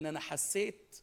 ان انا حسيت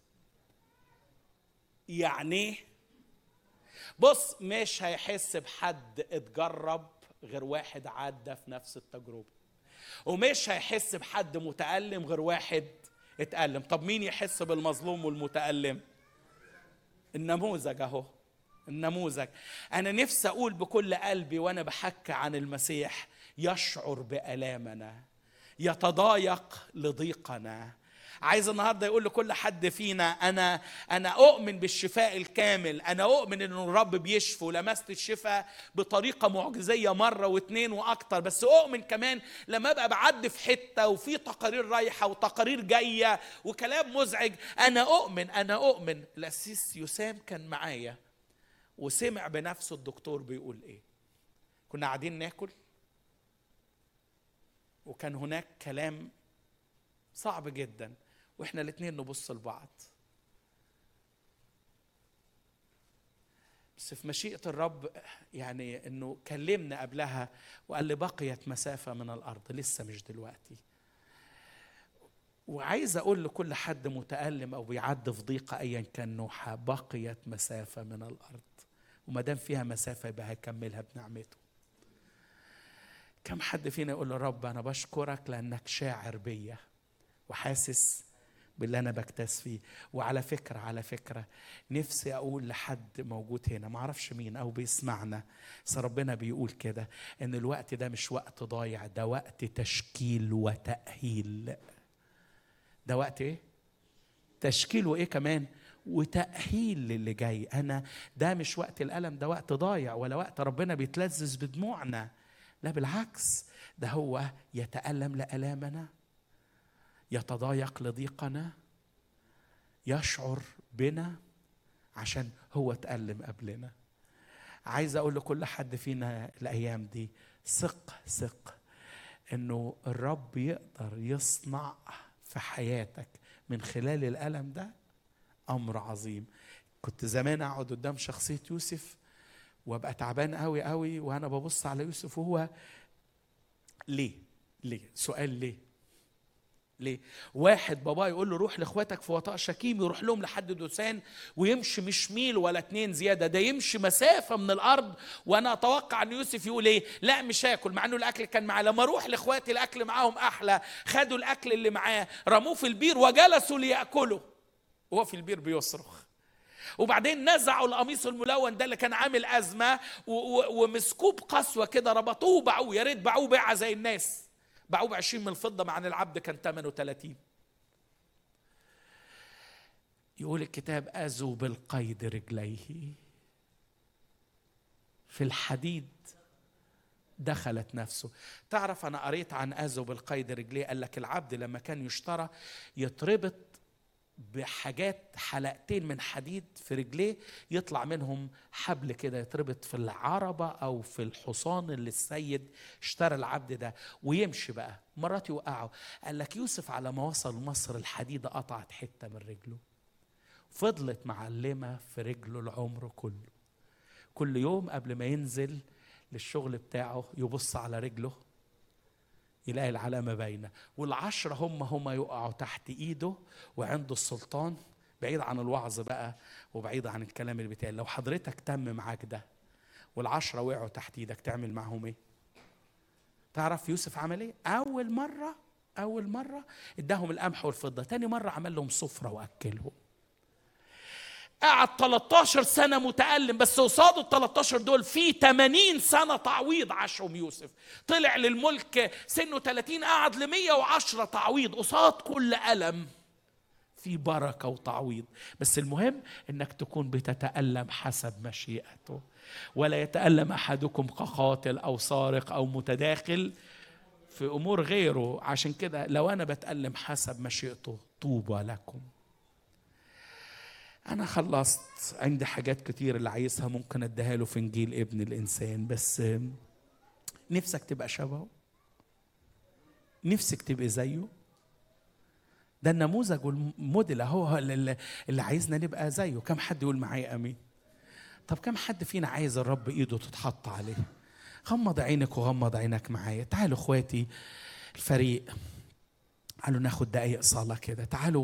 يعني إيه؟ بص مش هيحس بحد اتجرب غير واحد عدى في نفس التجربه ومش هيحس بحد متألم غير واحد اتألم طب مين يحس بالمظلوم والمتألم النموذج اهو النموذج انا نفسي اقول بكل قلبي وانا بحكي عن المسيح يشعر بآلامنا يتضايق لضيقنا عايز النهارده يقول لكل حد فينا انا انا اؤمن بالشفاء الكامل انا اؤمن ان الرب بيشفي ولمست الشفاء بطريقه معجزيه مره واثنين واكتر بس اؤمن كمان لما ابقى بعدي في حته وفي تقارير رايحه وتقارير جايه وكلام مزعج انا اؤمن انا اؤمن الاسيس يسام كان معايا وسمع بنفسه الدكتور بيقول ايه كنا قاعدين ناكل وكان هناك كلام صعب جدا واحنا الاثنين نبص لبعض بس في مشيئة الرب يعني انه كلمنا قبلها وقال لي بقيت مسافة من الارض لسه مش دلوقتي وعايز اقول لكل حد متألم او بيعدي في ضيقة ايا كان نوعها بقيت مسافة من الارض وما دام فيها مسافة يبقى هيكملها بنعمته كم حد فينا يقول له رب انا بشكرك لانك شاعر بيا وحاسس باللي انا بكتاس فيه وعلى فكره على فكره نفسي اقول لحد موجود هنا ما اعرفش مين او بيسمعنا بس ربنا بيقول كده ان الوقت ده مش وقت ضايع ده وقت تشكيل وتاهيل ده وقت ايه تشكيل وايه كمان وتأهيل للي جاي أنا ده مش وقت الألم ده وقت ضايع ولا وقت ربنا بيتلذذ بدموعنا لا بالعكس ده هو يتألم لألامنا يتضايق لضيقنا يشعر بنا عشان هو تألم قبلنا عايز أقول لكل حد فينا الأيام دي ثق ثق إنه الرب يقدر يصنع في حياتك من خلال الألم ده أمر عظيم كنت زمان أقعد قدام شخصية يوسف وابقى تعبان قوي قوي وانا ببص على يوسف وهو ليه ليه سؤال ليه ليه واحد بابا يقول له روح لاخواتك في وطاء شكيم يروح لهم لحد دوسان ويمشي مش ميل ولا اتنين زياده ده يمشي مسافه من الارض وانا اتوقع ان يوسف يقول ايه لا مش هاكل مع انه الاكل كان معاه لما اروح لاخواتي الاكل معاهم احلى خدوا الاكل اللي معاه رموه في البير وجلسوا لياكلوا وهو في البير بيصرخ وبعدين نزعوا القميص الملون ده اللي كان عامل ازمه ومسكوه بقسوه كده ربطوه وباعوه يا ريت باعوه بيعه زي الناس باعوه ب 20 من الفضه مع ان العبد كان ثمنه 30 يقول الكتاب اذوا بالقيد رجليه في الحديد دخلت نفسه تعرف انا قريت عن اذوا بالقيد رجليه قال لك العبد لما كان يشترى يتربط بحاجات حلقتين من حديد في رجليه يطلع منهم حبل كده يتربط في العربة أو في الحصان اللي السيد اشترى العبد ده ويمشي بقى مرات يوقعه قال لك يوسف على ما وصل مصر الحديدة قطعت حتة من رجله فضلت معلمة في رجله العمر كله كل يوم قبل ما ينزل للشغل بتاعه يبص على رجله يلاقي العلامة باينة والعشرة هم هم يقعوا تحت إيده وعنده السلطان بعيد عن الوعظ بقى وبعيد عن الكلام اللي بيتقال لو حضرتك تم معاك ده والعشرة وقعوا تحت إيدك تعمل معاهم إيه؟ تعرف يوسف عمل إيه؟ أول مرة أول مرة اداهم القمح والفضة تاني مرة عمل لهم سفرة وأكلهم قعد 13 سنة متألم بس قصاده ال 13 دول في 80 سنة تعويض عاشهم يوسف طلع للملك سنه 30 قعد ل 110 تعويض قصاد كل ألم في بركة وتعويض بس المهم انك تكون بتتألم حسب مشيئته ولا يتألم أحدكم كقاتل أو سارق أو متداخل في أمور غيره عشان كده لو أنا بتألم حسب مشيئته طوبى لكم أنا خلصت عندي حاجات كتير اللي عايزها ممكن أديها له في إنجيل ابن الإنسان بس نفسك تبقى شبهه نفسك تبقى زيه ده النموذج والموديل هو اللي عايزنا نبقى زيه كم حد يقول معايا امين طب كم حد فينا عايز الرب ايده تتحط عليه غمض عينك وغمض عينك معايا تعالوا اخواتي الفريق تعالوا ناخد دقايق صلاه كده تعالوا